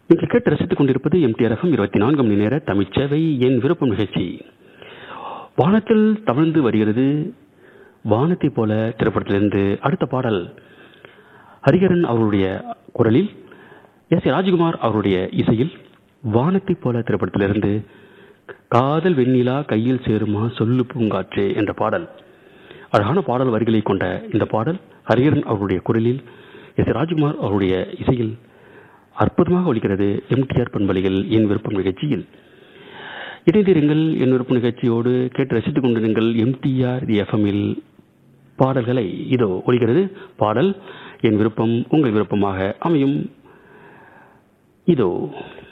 நீங்கள் கேட்டு ரசித்துக் கொண்டிருப்பது எம்டிஆர் எஃப்எம் இருபத்தி நான்கு மணி நேர தமிழ்ச்சேவை என் விருப்பம் நிகழ்ச்சி வானத்தில் தவழ்ந்து வருகிறது வானத்தை போல திரைப்படத்திலிருந்து அடுத்த பாடல் ஹரிகரன் அவருடைய குரலில் எஸ் ஏ ராஜ்குமார் அவருடைய இசையில் வானத்தை போல திரைப்படத்திலிருந்து காதல் வெண்ணிலா கையில் சேருமா சொல்லு பூங்காற்றே என்ற பாடல் அழகான பாடல் வரிகளை கொண்ட இந்த பாடல் ஹரிகரன் அவருடைய குரலில் எஸ் ஏ ராஜ்குமார் அவருடைய இசையில் அற்புதமாக ஒலிக்கிறது எம்டிஆர் பண்பலையில் என் விருப்பம் நிகழ்ச்சியில் இணைந்திருங்கள் என் விருப்பம் நிகழ்ச்சியோடு கேட்டு ரசித்துக் கொண்டிருங்கள் எம்டிஆர் எஃப்எம்மில் பாடல்களை இதோ ஒலிக்கிறது பாடல் என் விருப்பம் உங்கள் விருப்பமாக அமையும் இதோ